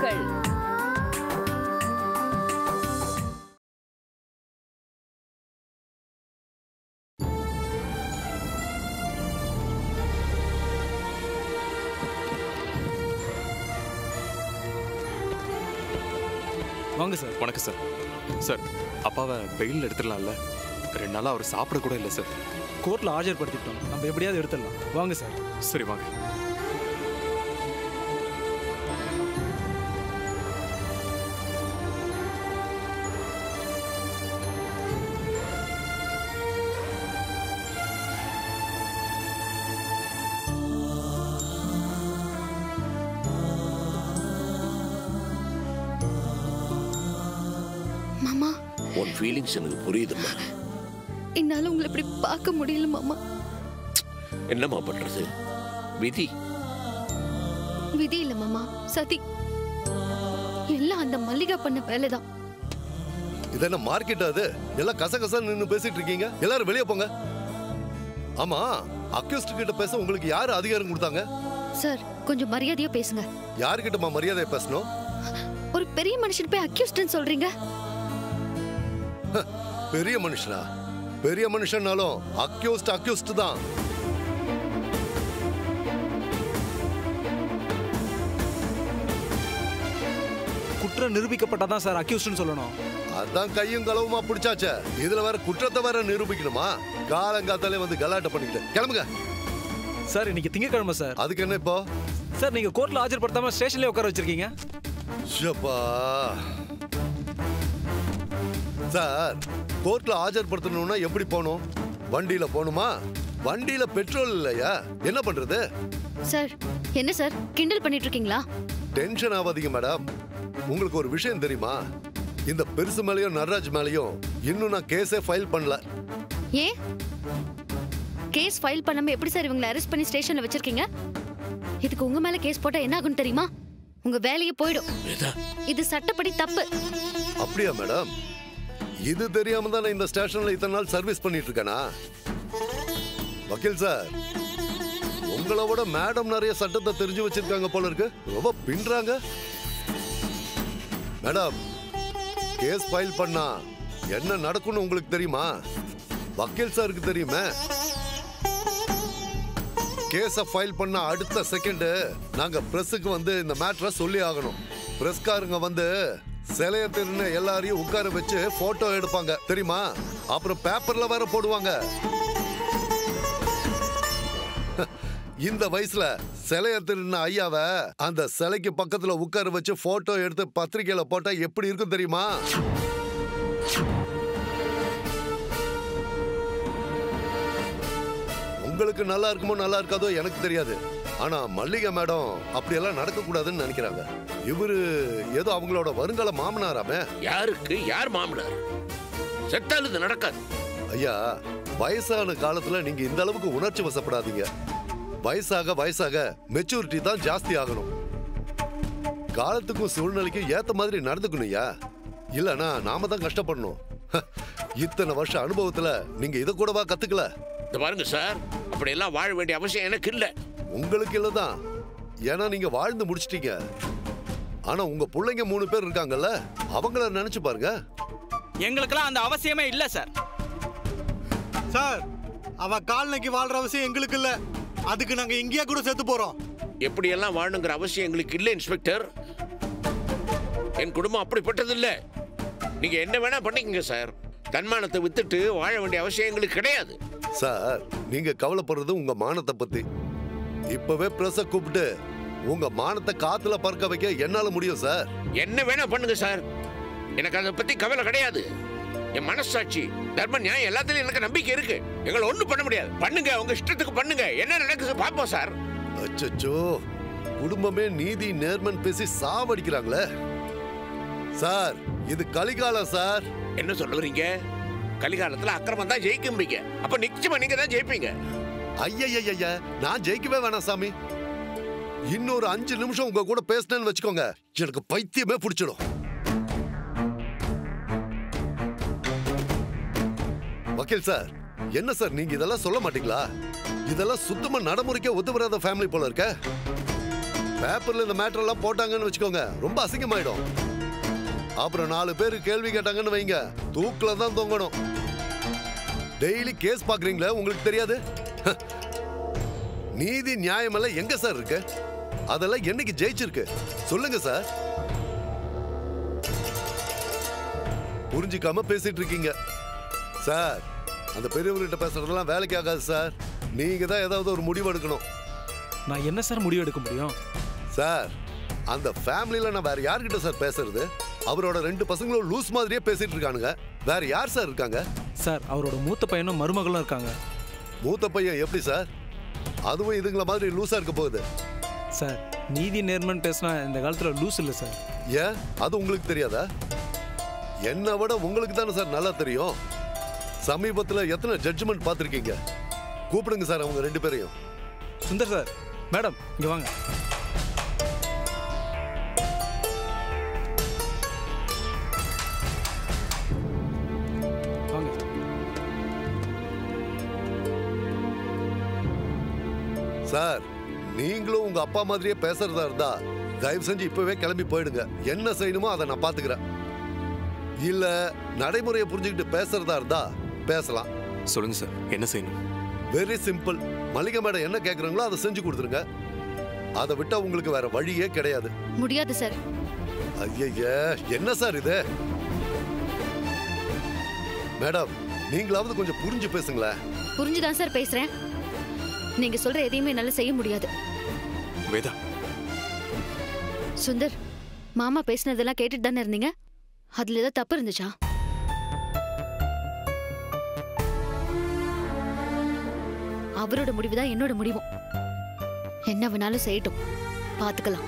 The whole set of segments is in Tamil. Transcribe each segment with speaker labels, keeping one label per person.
Speaker 1: வாழ்த்துக்கள்
Speaker 2: வாங்க சார்
Speaker 3: வணக்கம் சார் சார் அப்பாவை பெயில் எடுத்துடலாம்ல ரெண்டு நாளாக அவர் சாப்பிட கூட இல்லை சார்
Speaker 2: கோர்ட்டில் ஆஜர்படுத்திட்டோம் நம்ம எப்படியாவது எடுத்துடலாம் வாங்க சார்
Speaker 3: சரி வாங்க
Speaker 4: மாமா
Speaker 5: உன் ஃபீலிங்ஸ் எனக்கு புரியுதும்மா
Speaker 4: என்னால உங்களை இப்படி பார்க்க முடியல மாமா
Speaker 5: என்னம்மா பண்றது விதி
Speaker 4: விதி இல்ல மாமா சதி எல்லாம் அந்த மல்லிகா பண்ண வேலைதான்
Speaker 6: இது என்ன மார்க்கெட் அது எல்லாம் கசகசா நின்னு பேசிட்டு இருக்கீங்க எல்லாரும் வெளியே போங்க ஆமா அக்யூஸ்ட் கிட்ட பேச உங்களுக்கு யாரு அதிகாரம் கொடுத்தாங்க
Speaker 4: சார் கொஞ்சம் மரியாதையா பேசுங்க
Speaker 6: யாருக்கிட்டமா மரியாதை பேசணும்
Speaker 4: ஒரு பெரிய மனுஷன் போய் அக்யூஸ்ட்னு சொல்றீங்க
Speaker 6: பெரிய மனுஷனா பெரிய மனுஷன்னாலும் அக்யூஸ்ட் அக்யூஸ்ட் தான்
Speaker 2: குற்றம் நிரூபிக்கப்பட்டாதான் சார் அக்யூஸ்ட்னு சொல்லணும்
Speaker 6: அதான் கையும் களவுமா பிடிச்சாச்சே இதுல வேற குற்றத்தை வேற நிரூபிக்கணுமா காலங்காத்தாலே வந்து கலாட்டை பண்ணிக்கிட்டு கிளம்புங்க
Speaker 2: சார் இன்னைக்கு திங்கக்கிழமை சார்
Speaker 6: அதுக்கு என்ன இப்போ
Speaker 2: சார் நீங்க கோர்ட்ல ஆஜர்படுத்தாம ஸ்டேஷன்லயே உட்கார வச்சிருக்கீங்க
Speaker 6: ஷப்பா சார் கோர்ட்ல ஆஜர்படுத்தணும்னா எப்படி போகணும் வண்டியில போகணுமா வண்டியில பெட்ரோல் இல்லையா என்ன பண்றது
Speaker 4: சார் என்ன சார் கிண்டல் பண்ணிட்டு இருக்கீங்களா
Speaker 6: டென்ஷன் ஆகாதீங்க மேடம் உங்களுக்கு ஒரு விஷயம் தெரியுமா இந்த பெருசு மேலயும் நடராஜ் மேலயும் இன்னும் நான் கேஸே ஃபைல் பண்ணல
Speaker 4: ஏன் கேஸ் ஃபைல் பண்ணாம எப்படி சார் இவங்களை அரெஸ்ட் பண்ணி ஸ்டேஷன்ல வச்சிருக்கீங்க இதுக்கு உங்க மேல கேஸ் போட்டா என்ன ஆகும் தெரியுமா உங்க வேலையே போயிடும்
Speaker 5: வேதா
Speaker 4: இது சட்டப்படி தப்பு
Speaker 6: அப்படியா மேடம் இது தெரியாம தான் நான் இந்த ஸ்டேஷன்ல இத்தனை நாள் சர்வீஸ் பண்ணிட்டு இருக்கேனா வக்கீல் சார் உங்களை விட மேடம் நிறைய சட்டத்தை தெரிஞ்சு வச்சிருக்காங்க போல இருக்கு ரொம்ப பின்றாங்க மேடம் கேஸ் ஃபைல் பண்ணா என்ன நடக்கும்னு உங்களுக்கு தெரியுமா வக்கீல் சாருக்கு தெரியுமே கேஸ ஃபைல் பண்ண அடுத்த செகண்ட் நாங்க பிரஸுக்கு வந்து இந்த மேட்டரை சொல்லி ஆகணும் பிரஸ்காரங்க வந்து சிலைய திருன்னு எல்லாரையும் உட்கார வச்சு போட்டோ எடுப்பாங்க தெரியுமா அப்புறம் பேப்பர்ல வேற போடுவாங்க இந்த வயசுல சிலைய திருന്ന ஐயாவை அந்த சிலைக்கு பக்கத்துல உட்கார வச்சு போட்டோ எடுத்து பத்திரிக்கையில போட்டா எப்படி இருக்கும் தெரியுமா உங்களுக்கு நல்லா இருக்குமோ நல்லா இருக்காதோ எனக்கு தெரியாது ஆனா மல்லிகை மேடம் அப்படியெல்லாம் நடக்க கூடாதுன்னு நினைக்கிறாங்க இவரு ஏதோ அவங்களோட வருங்கால மாமனாராமே
Speaker 5: யாருக்கு யார் மாமனார் செத்தால் இது நடக்காது
Speaker 6: ஐயா வயசான காலத்துல நீங்க இந்த அளவுக்கு உணர்ச்சி வசப்படாதீங்க வயசாக வயசாக மெச்சூரிட்டி தான் ஜாஸ்தி ஆகணும் காலத்துக்கும் சூழ்நிலைக்கும் ஏத்த மாதிரி நடந்துக்கணும்யா இல்லனா நாம தான் கஷ்டப்படணும் இத்தனை வருஷம் அனுபவத்துல நீங்க இத கூடவா கத்துக்கல
Speaker 5: இந்த பாருங்க சார் அப்படியெல்லாம் வாழ வேண்டிய அவசியம் எனக்கு இல்லை
Speaker 6: உங்களுக்கு இல்லதான் ஏன்னா நீங்க வாழ்ந்து முடிச்சிட்டீங்க ஆனா உங்க பிள்ளைங்க மூணு பேர் இருக்காங்கல்ல அவங்கள நினைச்சு பாருங்க
Speaker 2: எங்களுக்கெல்லாம் அந்த அவசியமே இல்ல சார்
Speaker 7: சார் அவ கால்நைக்கு வாழ்ற அவசியம் எங்களுக்கு இல்ல அதுக்கு நாங்க இங்கேயே கூட செத்து போறோம்
Speaker 5: எப்படியெல்லாம் வாழணுங்கிற அவசியம் எங்களுக்கு இல்லை இன்ஸ்பெக்டர் என் குடும்பம் அப்படிப்பட்டது இல்லை நீங்க என்ன வேணா பண்ணிக்கங்க சார் தன்மானத்தை வித்துட்டு வாழ வேண்டிய அவசியம் எங்களுக்கு கிடையாது
Speaker 6: சார் நீங்க கவலைப்படுறது உங்க மானத்தை பத்தி இப்பவே பிரஸ கூப்பிட்டு உங்க மானத்தை காத்துல பறக்க வைக்க என்னால முடியும் சார்
Speaker 5: என்ன வேணா பண்ணுங்க சார் எனக்கு அதை பத்தி கவலை கிடையாது என் மனசாட்சி தர்ம நியாயம் எல்லாத்துலயும் எனக்கு நம்பிக்கை இருக்கு எங்களை ஒண்ணும் பண்ண முடியாது பண்ணுங்க உங்க இஷ்டத்துக்கு பண்ணுங்க என்ன நடக்குது பாப்போம் சார்
Speaker 6: அச்சச்சோ குடும்பமே நீதி நேர்மன் பேசி சாவடிக்கிறாங்களே சார் இது கலிகாலம் சார்
Speaker 5: என்ன சொல்ல வரீங்க கலிகாலத்துல அக்கிரமம் தான் ஜெயிக்கும்பீங்க அப்ப நிச்சயமா நீங்க தான் ஜெயிப்பீங்க
Speaker 6: ஐயய்யய்ய நான் ஜெயிக்கவே வேணாம் சாமி இன்னொரு அஞ்சு நிமிஷம் உங்க கூட பேசினேன்னு வச்சுக்கோங்க எனக்கு பைத்தியமே பிடிச்சிடும் வக்கீல் சார் என்ன சார் நீங்க இதெல்லாம் சொல்ல மாட்டீங்களா இதெல்லாம் சுத்தமா நடைமுறைக்கே ஒத்து வராத ஃபேமிலி போல இருக்க பேப்பர்ல இந்த மேட்டர் எல்லாம் போட்டாங்கன்னு வச்சுக்கோங்க ரொம்ப அசிங்கமாயிடும் அப்புறம் நாலு பேர் கேள்வி கேட்டாங்கன்னு வைங்க தூக்கில தான் தொங்கணும் டெய்லி கேஸ் பாக்குறீங்களே உங்களுக்கு தெரியாது ஹ. நீதி நியாயம் எல்லாம் எங்க சார் இருக்கு அதெல்லாம் என்னைக்கு ஜெயிச்சிருக்கு சொல்லுங்க சார் புரிஞ்சுக்காம பேசிட்டு இருக்கீங்க சார் அந்த பெரியவர்கிட்ட பேசுறதெல்லாம் வேலைக்கு ஆகாது சார் நீங்க தான் ஏதாவது ஒரு முடிவு எடுக்கணும்
Speaker 2: நான் என்ன சார் முடிவு எடுக்க முடியும்
Speaker 6: சார் அந்த ஃபேமிலியில நான் வேற யார்கிட்ட சார் பேசுறது அவரோட ரெண்டு பசங்களும் லூஸ் மாதிரியே பேசிட்டு இருக்கானுங்க வேற யார் சார் இருக்காங்க
Speaker 2: சார் அவரோட மூத்த பையனும் மருமகளும் இருக்காங்க
Speaker 6: மூத்த பையன் எப்படி சார் அதுவும் இதுங்கள மாதிரி லூசா இருக்க போகுது
Speaker 2: சார் நீதி நேர்மன் பேசினா இந்த காலத்தில் லூஸ் இல்லை சார்
Speaker 6: ஏன் அது உங்களுக்கு தெரியாதா என்னை விட உங்களுக்கு தானே சார் நல்லா தெரியும் சமீபத்தில் எத்தனை ஜட்ஜ்மெண்ட் பார்த்துருக்கீங்க கூப்பிடுங்க சார் அவங்க ரெண்டு பேரையும்
Speaker 2: சுந்தர் சார் மேடம் இங்கே வாங்க வாங்க
Speaker 6: சார் நீங்களும் உங்க அப்பா மாதிரியே பேசுறதா இருந்தா தயவு செஞ்சு இப்பவே கிளம்பி போயிடுங்க என்ன செய்யணுமோ அதை நான் பாத்துக்கிறேன் இல்ல நடைமுறையை புரிஞ்சுக்கிட்டு பேசுறதா இருந்தா பேசலாம்
Speaker 3: சொல்லுங்க சார் என்ன செய்யணும்
Speaker 6: வெரி சிம்பிள் மளிகை மேடம் என்ன கேக்குறாங்களோ அதை செஞ்சு கொடுத்துருங்க அதை விட்டா உங்களுக்கு வேற வழியே கிடையாது
Speaker 4: முடியாது சார்
Speaker 6: ஐயய்ய என்ன சார் இது மேடம் நீங்களாவது கொஞ்சம் புரிஞ்சு பேசுங்களேன்
Speaker 4: புரிஞ்சுதான் சார் பேசுறேன் நீங்க சொல்ற எதையுமே என்னால செய்ய முடியாது
Speaker 3: வேதா
Speaker 4: சுந்தர் மாமா பேசினதெல்லாம் கேட்டுட்டு தானே இருந்தீங்க அதுல ஏதாவது தப்பு இருந்துச்சா அவரோட முடிவு தான் என்னோட முடிவும் என்ன வேணாலும் செய்யட்டும் பாத்துக்கலாம்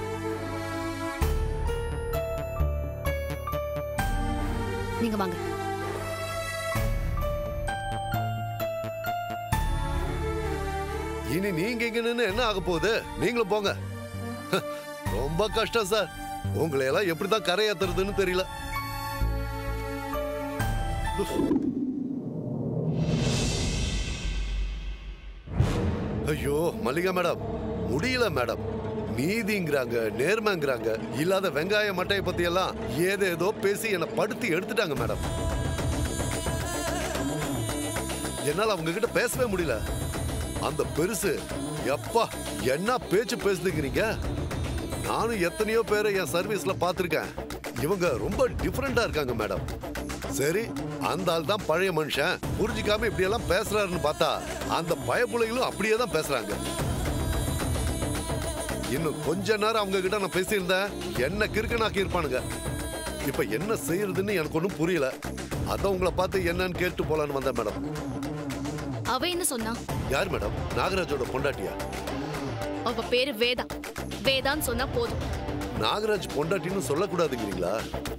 Speaker 4: நீங்க வாங்க
Speaker 6: இனி நீங்க இங்க நின்னு என்ன ஆக போகுது நீங்களும் போங்க ரொம்ப கஷ்டம் சார் உங்களை எல்லாம் எப்படிதான் கரையேத்துறதுன்னு தெரியல ஐயோ மல்லிகா மேடம் முடியல மேடம் நீதிங்கிறாங்க நேர்மைங்கிறாங்க இல்லாத வெங்காய மட்டையை பத்தி எல்லாம் ஏதேதோ பேசி என்னை படுத்தி எடுத்துட்டாங்க மேடம் என்னால அவங்க கிட்ட பேசவே முடியல அந்த பெருசு எப்பா என்ன பேச்சு பேசுதுங்கிறீங்க நானும் எத்தனையோ பேரை என் சர்வீஸ்ல பார்த்திருக்கேன் இவங்க ரொம்ப டிஃப்ரெண்டா இருக்காங்க மேடம் சரி அந்த ஆள் தான் பழைய மனுஷன் புரிஞ்சுக்காம இப்படி எல்லாம் பேசுறாருன்னு பார்த்தா அந்த பயப்புள்ளைகளும் அப்படியே தான் பேசுறாங்க இன்னும் கொஞ்ச நேரம் அவங்க கிட்ட நான் பேசியிருந்தேன் என்ன கிறுக்கனாக்கி இருப்பானுங்க இப்ப என்ன செய்யறதுன்னு எனக்கு ஒன்றும் புரியல அதான் உங்களை பார்த்து என்னன்னு கேட்டு போலான்னு வந்தேன் மேடம்
Speaker 1: அவ என்ன சொன்னா
Speaker 6: யார் மேடம் நாகராஜோட பொண்டாட்டியா
Speaker 1: அவ பேரு வேதா வேதான்னு சொன்னா போதும்
Speaker 6: நாகராஜ் பொண்டாட்டின்னு சொல்லக்கூடாதுங்கிறீங்களா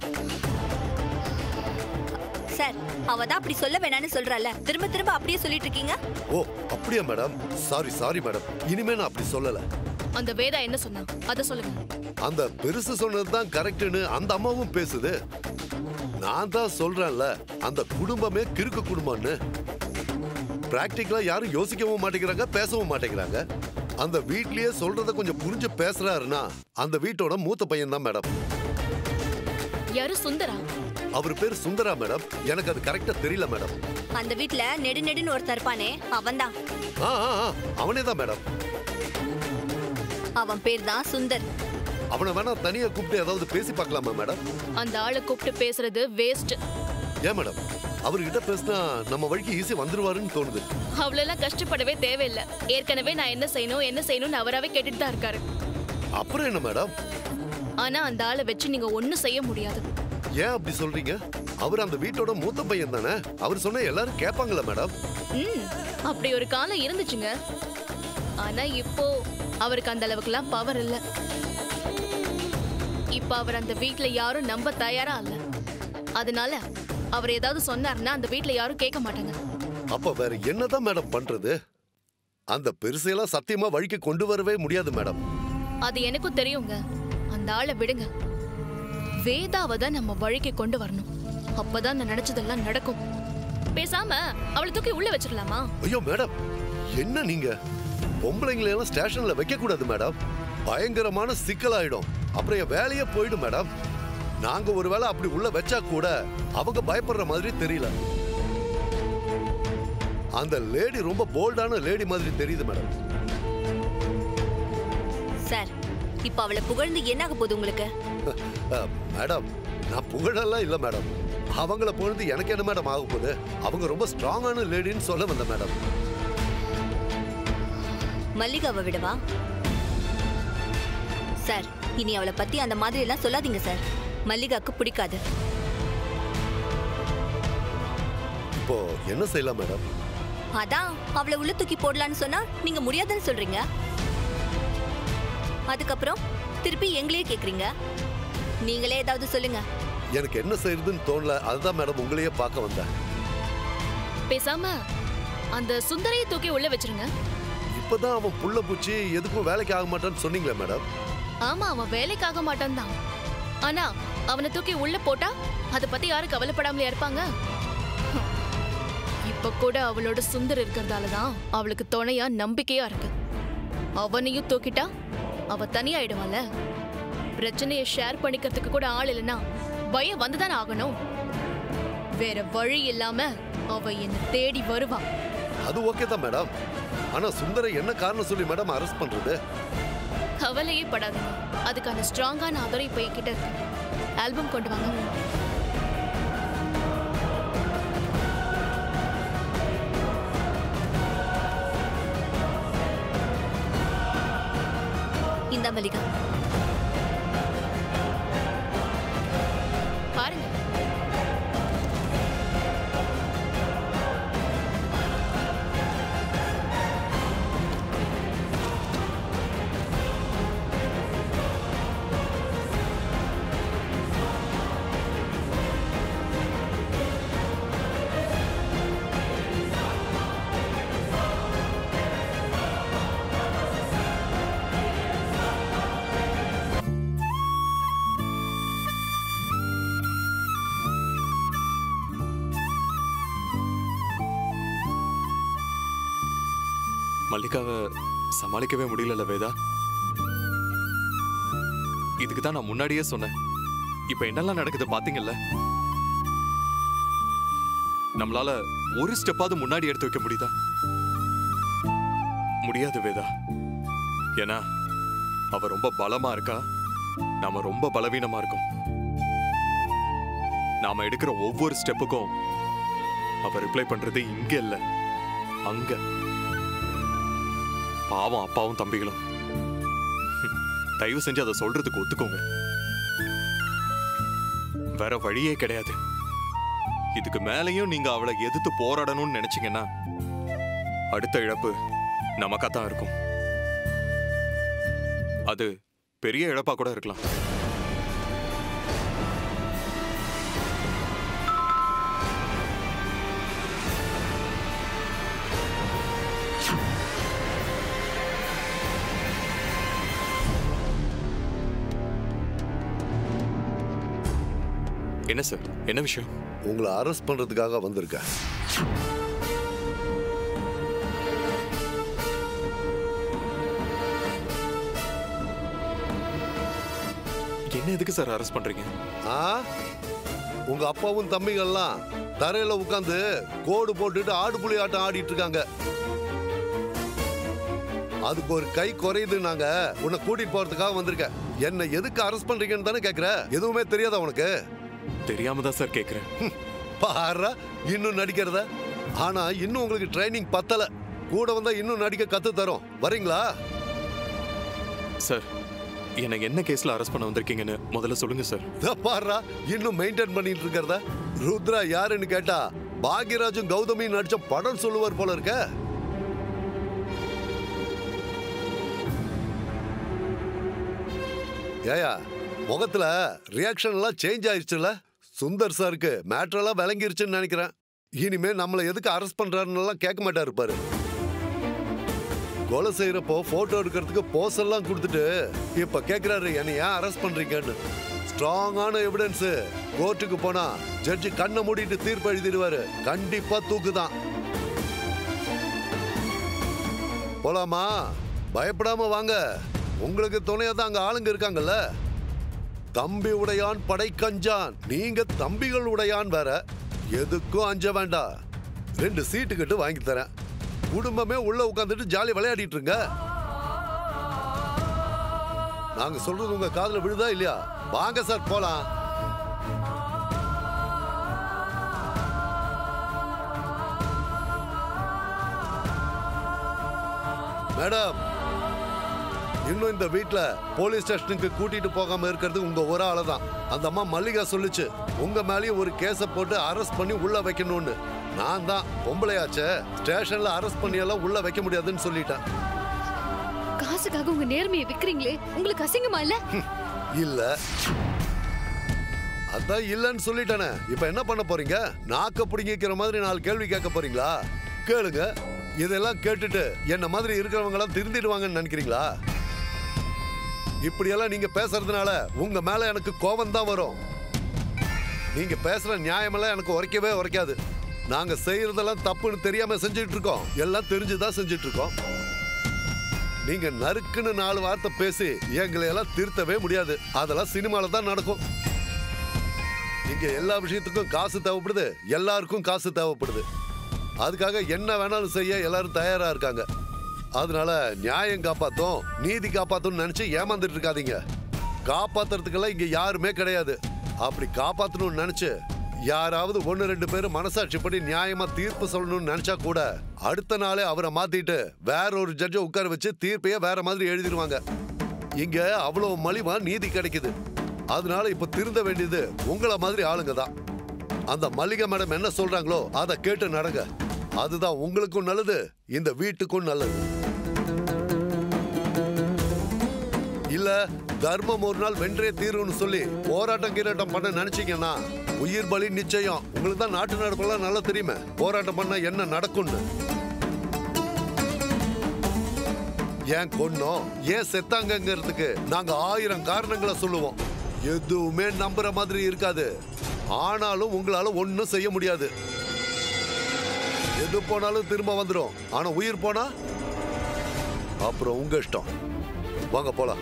Speaker 8: சார் அவ தான் அப்படி சொல்ல வேணாம்னு சொல்றால திரும்ப திரும்ப அப்படியே சொல்லிட்டு இருக்கீங்க
Speaker 6: ஓ அப்படியா மேடம் சாரி சாரி மேடம் இனிமே நான் அப்படி சொல்லல
Speaker 1: அந்த வேதா என்ன சொன்னா அத சொல்லுங்க
Speaker 6: அந்த பெருசு சொன்னது தான் கரெக்ட்னு அந்த அம்மாவும் பேசுது நான் தான் சொல்றேன்ல அந்த குடும்பமே கிறுக்கு குடும்பம்னு பிராக்டிக்கலா யாரும் யோசிக்கவும் மாட்டேங்கிறாங்க பேசவும் மாட்டேங்கிறாங்க அந்த வீட்லயே சொல்றத கொஞ்சம் புரிஞ்சு பேசுறாருன்னா அந்த வீட்டோட மூத்த பையன் தான் மேடம்
Speaker 1: யாரு சுந்தரா
Speaker 6: அவர் பேர் சுந்தரா மேடம் எனக்கு அது கரெக்டா தெரியல மேடம்
Speaker 8: அந்த வீட்ல நெடு நெடுன்னு ஒருத்தர் இருப்பானே அவன்தான்
Speaker 6: ஆ ஆ, ஆ, அவனே தான் மேடம்
Speaker 8: அவன் பேர் தான் சுந்தர்
Speaker 6: அவனை வேணா தனியா கூப்பிட்டு ஏதாவது பேசி பார்க்கலாமா மேடம்
Speaker 1: அந்த ஆளை கூப்பிட்டு பேசுறது வேஸ்ட்
Speaker 6: ஏன் மேடம் அவர்கிட்ட பேசினா நம்ம வழிக்கு ஈஸி வந்துருவாருன்னு தோணுது
Speaker 1: அவ்வளவு கஷ்டப்படவே தேவையில்லை ஏற்கனவே நான் என்ன செய்யணும் என்ன செய்யணும்னு அவராவே கேட்டுட்டு தான் இருக்காரு
Speaker 6: அப்புறம் என்ன மேடம்
Speaker 1: ஆனா அந்த ஆளை வச்சு நீங்க ஒண்ணும் செய்ய முடியாது
Speaker 6: ஏன் அப்படி சொல்றீங்க அவர் அந்த வீட்டோட மூத்த பையன் தானே அவர் சொன்ன எல்லாரும் கேட்பாங்களா மேடம்
Speaker 1: ம் அப்படி ஒரு காலம் இருந்துச்சுங்க ஆனா இப்போ அவருக்கு அந்த அளவுக்குலாம் பவர் இல்ல இப்ப அவர் அந்த வீட்ல யாரும் நம்ப தயாரா இல்ல அதனால அவர் ஏதாவது சொன்னாருன்னா அந்த வீட்ல யாரும் கேட்க மாட்டாங்க
Speaker 6: அப்ப வேற என்னதான் மேடம் பண்றது அந்த பெருசையெல்லாம் சத்தியமா வழிக்கு கொண்டு வரவே முடியாது மேடம்
Speaker 1: அது எனக்கும் தெரியுங்க அந்த ஆளை விடுங்க வேதாவை தான் நம்ம வழிக்கு கொண்டு வரணும் அப்பதான் நான் நினைச்சதெல்லாம் நடக்கும் பேசாம அவளை தூக்கி உள்ள வச்சிடலாமா
Speaker 6: ஐயோ மேடம் என்ன நீங்க பொம்பளைங்களை எல்லாம் ஸ்டேஷன்ல வைக்க கூடாது மேடம் பயங்கரமான சிக்கலாயிடும் அப்புறம் என் வேலையே போயிடும் மேடம் நாங்க ஒருவேளை அப்படி உள்ள வச்சா கூட அவங்க பயப்படுற மாதிரி தெரியல அந்த லேடி ரொம்ப போல்டான லேடி மாதிரி தெரியுது மேடம்
Speaker 8: சார் இப்ப அவளை புகழ்ந்து என்ன ஆக போகுது உங்களுக்கு
Speaker 6: அஹ், மேடம் நான் புகழெல்லாம் இல்ல மேடம் அவங்கள பொழுது எனக்கு என்ன மேடம் ஆக போகுது அவங்க ரொம்ப ஸ்ட்ராங்கான லேடின்னு சொல்ல வந்த மேடம்
Speaker 8: மல்லிகாவை விடவா சார் இனி அவளை பத்தி அந்த மாதிரி எல்லாம் சொல்லாதீங்க சார் மல்லிகாக்கு பிடிக்காது
Speaker 6: இப்போ என்ன செய்யலாம் மேடம்
Speaker 8: அதான் அவளை உள்ள தூக்கி போடலான்னு சொன்னா நீங்க முடியாதுன்னு சொல்றீங்க அதுக்கப்புறம் திருப்பி எங்களையே கேக்குறீங்க நீங்களே ஏதாவது சொல்லுங்க
Speaker 6: எனக்கு என்ன செய்யறதுன்னு தோணல அதுதான் மேடம் உங்களையே பார்க்க வந்தேன்
Speaker 1: பேசாம அந்த சுந்தரையை தூக்கி உள்ள வச்சிருங்க
Speaker 6: இப்பதான் அவன் புள்ள பூச்சி எதுக்கும் வேலைக்கு ஆக மாட்டான்னு சொன்னீங்களே மேடம்
Speaker 1: ஆமா அவன் வேலைக்காக மாட்டான் தான் ஆனா அவனை தூக்கி உள்ள போட்டா அத பத்தி யாரும் கவலைப்படாமலே இருப்பாங்க ஹம். இப்ப கூட அவளோட சுந்தர் இருக்கிறதால தான் அவளுக்கு துணையா நம்பிக்கையா இருக்கு அவனையும் தூக்கிட்டா அவ தனியாயிடுவாள்ல பிரச்சனையை ஷேர் பண்ணிக்கிறதுக்கு கூட ஆள் இல்லைன்னா பயம் வந்துதானே ஆகணும் வேற வழி இல்லாம அவ என்ன தேடி வருவா
Speaker 6: அது ஓகே தான் மேடம் ஆனா சுந்தரை என்ன காரணம் சொல்லி மேடம் அரெஸ்ட் பண்றது
Speaker 1: கவலையே படாதீங்க அதுக்கான ஸ்ட்ராங்கான ஆதரவு இப்ப என்கிட்ட இருக்கு ஆல்பம் கொண்டு வாங்க
Speaker 8: இந்த மல்லிகா
Speaker 1: பாருங்க
Speaker 3: மல்லிகாவை சமாளிக்கவே முடியலல்ல வேதா இதுக்கு தான் நான் முன்னாடியே சொன்னேன் இப்ப என்னெல்லாம் நடக்குது பாத்தீங்கல்ல நம்மளால ஒரு ஸ்டெப்பாவது முன்னாடி எடுத்து வைக்க முடியுதா முடியாது வேதா ஏன்னா அவ ரொம்ப பலமா இருக்கா நாம ரொம்ப பலவீனமா இருக்கோம் நாம எடுக்கிற ஒவ்வொரு ஸ்டெப்புக்கும் அவ ரிப்ளை பண்றது இங்க இல்ல அங்க பாவம் அப்பாவும் தம்பிகளும் தயவு செஞ்சு அதை சொல்றதுக்கு ஒத்துக்கோங்க வேற வழியே கிடையாது இதுக்கு மேலேயும் நீங்க அவளை எதிர்த்து போராடணும்னு நினைச்சீங்கன்னா அடுத்த இழப்பு நமக்கா தான் இருக்கும் அது பெரிய இழப்பா கூட இருக்கலாம் என்ன சார் என்ன விஷயம்
Speaker 6: உங்களை அரெஸ்ட் பண்றதுக்காக வந்திருக்கேன்
Speaker 3: என்ன எதுக்கு சார் அரெஸ்ட் பண்றீங்க
Speaker 6: ஆ உங்க அப்பாவும் தம்பிகள்லாம் தரையில உட்காந்து கோடு போட்டுட்டு ஆடு புலி ஆட்டம் ஆடிட்டு இருக்காங்க அதுக்கு ஒரு கை குறையுது நாங்க உன்னை கூட்டிட்டு போறதுக்காக வந்திருக்கேன் என்ன எதுக்கு அரெஸ்ட் பண்றீங்கன்னு தானே கேக்குற எதுவுமே தெரியாதா உனக்கு
Speaker 3: தெரியாம தான் சார் கேக்குறேன்
Speaker 6: பாரு இன்னும் நடிக்கிறத ஆனா இன்னும் உங்களுக்கு ட்ரைனிங் பத்தல கூட வந்தா இன்னும் நடிக்க கத்து தரோம் வரீங்களா
Speaker 3: சார் என்னை என்ன கேஸ்ல அரெஸ்ட் பண்ண வந்திருக்கீங்கன்னு முதல்ல சொல்லுங்க சார்
Speaker 6: இதோ பாருடா இன்னும் மெயின்டைன் பண்ணிட்டு இருக்கிறத ருத்ரா யாருன்னு கேட்டா பாக்யராஜும் கௌதமியும் நடிச்ச படம் சொல்லுவார் போல இருக்க ஏயா முகத்துல ரியாக்ஷன் எல்லாம் சேஞ்ச் ஆயிருச்சுல சுந்தர் சாருக்கு மேட்டர் எல்லாம் விளங்கிருச்சுன்னு நினைக்கிறேன் இனிமே நம்மளை எதுக்கு அரெஸ்ட் பண்றாருன்னு எல்லாம் கேட்க மாட்டாரு பாரு கொலை செய்யறப்போ போட்டோ எடுக்கிறதுக்கு போஸ் எல்லாம் கொடுத்துட்டு இப்ப கேக்குறாரு என்னை ஏன் அரெஸ்ட் பண்றீங்கன்னு ஸ்ட்ராங்கான எவிடன்ஸ் கோர்ட்டுக்கு போனா ஜட்ஜி கண்ணை மூடிட்டு தீர்ப்பு எழுதிடுவாரு கண்டிப்பா தூக்குதான் போலாமா பயப்படாம வாங்க உங்களுக்கு துணையா தான் அங்க ஆளுங்க இருக்காங்கல்ல தம்பி உடையான் படை கஞ்சான் நீங்க தம்பிகள் உடையான் வேற எதுக்கும் அஞ்ச வேண்டாம் ரெண்டு சீட்டு கட்டு வாங்கி தரேன் குடும்பமே உள்ள உட்காந்துட்டு ஜாலி விளையாடிட்டு இருங்க நாங்க சொல்றது உங்க காதுல விழுதா இல்லையா வாங்க சார் போலாம் மேடம் இன்னும் இந்த வீட்ல போலீஸ் ஸ்டேஷனுக்கு கூட்டிட்டு போகாம இருக்கிறது உங்க ஒரு ஆளு தான் அந்த அம்மா மல்லிகா சொல்லுச்சு உங்க மேலேயும் ஒரு கேஸ போட்டு அரெஸ்ட் பண்ணி உள்ள வைக்கணும்னு நான் தான் பொம்பளையாச்சே ஸ்டேஷன்ல அரெஸ்ட் பண்ணி எல்லாம் உள்ள வைக்க முடியாதுன்னு சொல்லிட்டேன்
Speaker 4: காசுக்காக உங்க நேர்மையை விக்கிறீங்களே உங்களுக்கு அசிங்கமா இல்ல
Speaker 6: இல்ல அதான் இல்லன்னு சொல்லிட்டேனே இப்ப என்ன பண்ண போறீங்க நாக்க பிடிங்கிக்கிற மாதிரி நாலு கேள்வி கேட்க போறீங்களா கேளுங்க இதெல்லாம் கேட்டுட்டு என்ன மாதிரி இருக்கிறவங்க எல்லாம் திருந்திடுவாங்கன்னு நினைக்கிறீங்களா இப்படியெல்லாம் நீங்க பேசுறதுனால உங்க மேல எனக்கு கோபம் தான் வரும் நீங்க பேசுற நியாயமெல்லாம் எனக்கு உரைக்கவே உரைக்காது நாங்க செய்யறதெல்லாம் தப்புன்னு தெரியாம செஞ்சுட்டு இருக்கோம் எல்லாம் தெரிஞ்சுதான் செஞ்சுட்டு இருக்கோம் நீங்க நறுக்குன்னு நாலு வார்த்தை பேசி எங்களை எல்லாம் திருத்தவே முடியாது அதெல்லாம் சினிமால தான் நடக்கும் இங்க எல்லா விஷயத்துக்கும் காசு தேவைப்படுது எல்லாருக்கும் காசு தேவைப்படுது அதுக்காக என்ன வேணாலும் செய்ய எல்லாரும் தயாரா இருக்காங்க அதனால நியாயம் காப்பாத்தும் நீதி காப்பாத்தும் நினைச்சு ஏமாந்துட்டு இருக்காதீங்க காப்பாத்துறதுக்கெல்லாம் இங்க யாருமே கிடையாது அப்படி காப்பாத்தணும்னு நினைச்சு யாராவது ஒன்னு ரெண்டு பேரும் மனசாட்சிப்படி நியாயமா தீர்ப்பு சொல்லணும்னு நினைச்சா கூட அடுத்த நாளே அவரை மாத்திட்டு வேற ஒரு ஜட்ஜை உட்கார வச்சு தீர்ப்பையே வேற மாதிரி எழுதிடுவாங்க இங்க அவ்வளவு மலிவா நீதி கிடைக்குது அதனால இப்ப திருந்த வேண்டியது உங்கள மாதிரி ஆளுங்க தான் அந்த மல்லிகை மேடம் என்ன சொல்றாங்களோ அதை கேட்டு நடங்க அதுதான் உங்களுக்கும் நல்லது இந்த வீட்டுக்கும் நல்லது இல்ல தர்மம் ஒரு நாள் வென்றே தீரும்னு சொல்லி போராட்டம் கீராட்டம் பண்ண நினைச்சீங்கன்னா உயிர் பலி நிச்சயம் உங்களுக்கு தான் நாட்டு நடப்பெல்லாம் நல்லா தெரியுமே போராட்டம் பண்ணா என்ன நடக்கும்னு ஏன் கொன்னோம் ஏன் செத்தாங்கங்கிறதுக்கு நாங்க ஆயிரம் காரணங்களை சொல்லுவோம் எதுவுமே நம்புற மாதிரி இருக்காது ஆனாலும் உங்களால ஒண்ணும் செய்ய முடியாது எது போனாலும் திரும்ப வந்துடும் ஆனா உயிர் போனா அப்புறம் உங்க இஷ்டம் வாங்க போலாம்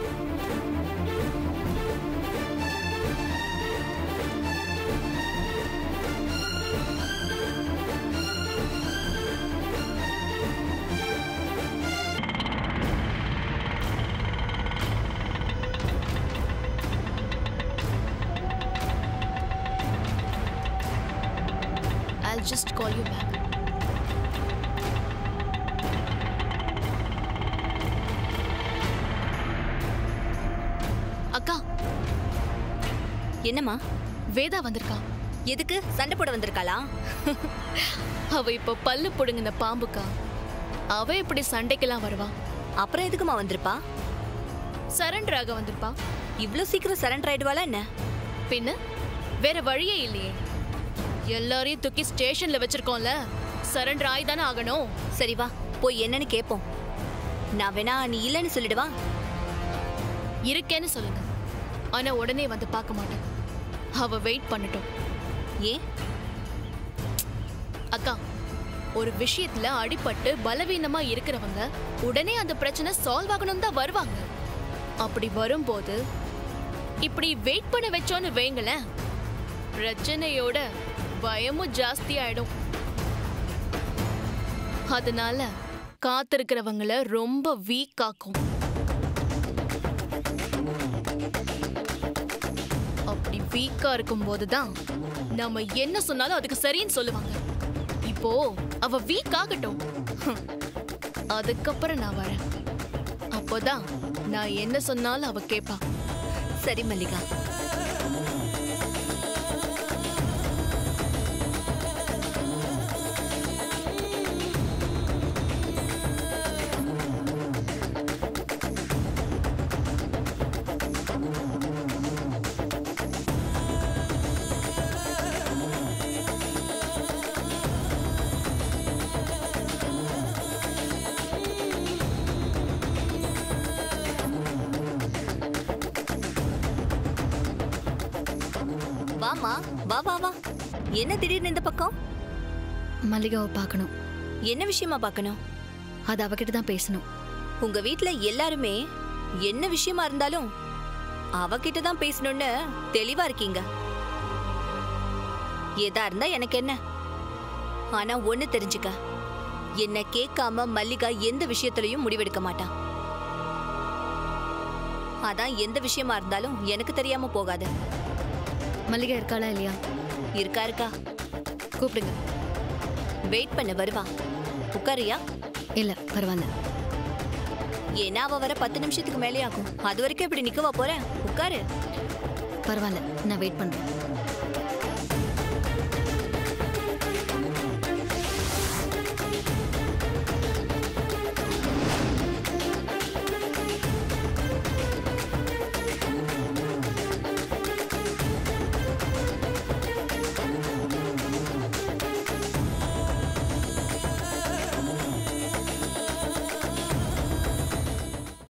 Speaker 1: I'll just call you back. அக்கா
Speaker 8: என்னம்மா
Speaker 1: வேதா வந்திருக்கா
Speaker 8: எதுக்கு சண்டை போட வந்திருக்காளா
Speaker 1: அவ இப்ப பல்லு புடுங்கின பாம்புக்கா அவ இப்படி சண்டைக்கெல்லாம் வருவா
Speaker 8: அப்புறம் எதுக்குமா வந்திருப்பா
Speaker 1: சரண்டர் ஆக வந்திருப்பா
Speaker 8: இவ்ளோ சீக்கிரம் சரண்டர் ஆயிடுவாளா என்ன
Speaker 1: பின்ன வேற வழியே இல்லையே எல்லாரையும் தூக்கி ஸ்டேஷன்ல வச்சிருக்கோம்ல சரண்டர் ஆகி தானே ஆகணும்
Speaker 8: சரி வா போய் என்னன்னு கேப்போம் நான் வேணா நீ இல்லைன்னு சொல்லிடுவா
Speaker 1: இருக்கேன்னு சொல்லுங்க ஆனா உடனே வந்து பார்க்க மாட்டேன் அவ வெயிட் பண்ணட்டும்
Speaker 8: ஏன்
Speaker 1: அக்கா ஒரு விஷயத்துல அடிபட்டு பலவீனமா இருக்கிறவங்க உடனே அந்த பிரச்சனை சால்வ் ஆகணும் தான் வருவாங்க அப்படி வரும்போது இப்படி வெயிட் பண்ண வச்சோன்னு வைங்களேன் பிரச்சனையோட பயமும் ஜாஸ்தி ஆயிடும் அதனால காத்திருக்கிறவங்கள ரொம்ப வீக் ஆக்கும் அப்படி வீக்கா இருக்கும்போது தான் நம்ம என்ன சொன்னாலும் அதுக்கு சரின்னு சொல்லுவாங்க இப்போ அவ வீக் ஆகட்டும் ஹம். அதுக்கப்புறம் நான் வரேன் அப்போதான் நான் என்ன சொன்னாலும் அவ கேப்பா
Speaker 8: சரி மல்லிகா வாமா வா வா வா என்ன திடீர்னு இந்த பக்கம்
Speaker 4: மல்லிகாவை பார்க்கணும்
Speaker 8: என்ன விஷயமா பார்க்கணும்
Speaker 4: அது அவகிட்ட தான் பேசணும்
Speaker 8: உங்க வீட்ல எல்லாருமே என்ன விஷயமா இருந்தாலும் அவகிட்ட தான் பேசணும்னு தெளிவா இருக்கீங்க எதா இருந்தா எனக்கு என்ன ஆனா ஒண்ணு தெரிஞ்சுக்க என்ன கேட்காம மல்லிகா எந்த விஷயத்திலையும் முடிவெடுக்க மாட்டான் அதான் எந்த விஷயமா இருந்தாலும் எனக்கு தெரியாம போகாது
Speaker 4: மல்லிகா இருக்காளா இல்லையா
Speaker 8: இருக்கா இருக்கா
Speaker 4: கூப்பிடுங்க
Speaker 8: வெயிட் பண்ண வருவா உட்காரியா
Speaker 4: இல்ல பரவாயில்ல
Speaker 8: ஏன்னா அவ வர பத்து நிமிஷத்துக்கு மேலே ஆகும் அது வரைக்கும் இப்படி நிக்கவா போறேன் உட்காரு
Speaker 4: பரவாயில்ல நான் வெயிட் பண்றேன்